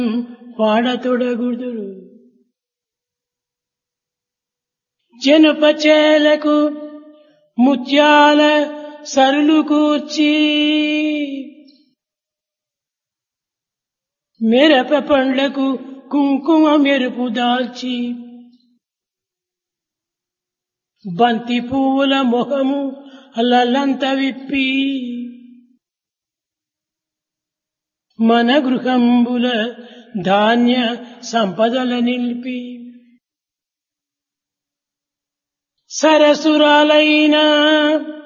వాడతొడగుదురు జనపచేలకు ముత్యాల సరులు కూర్చి మిరప పండ్లకు కుంకుమ మెరుపు దాల్చి బంతి పువ్వుల మొహము అల్లలంత విప్పి మన గృహంబుల ధాన్య సంపదల నిలిపి సరసురాలైన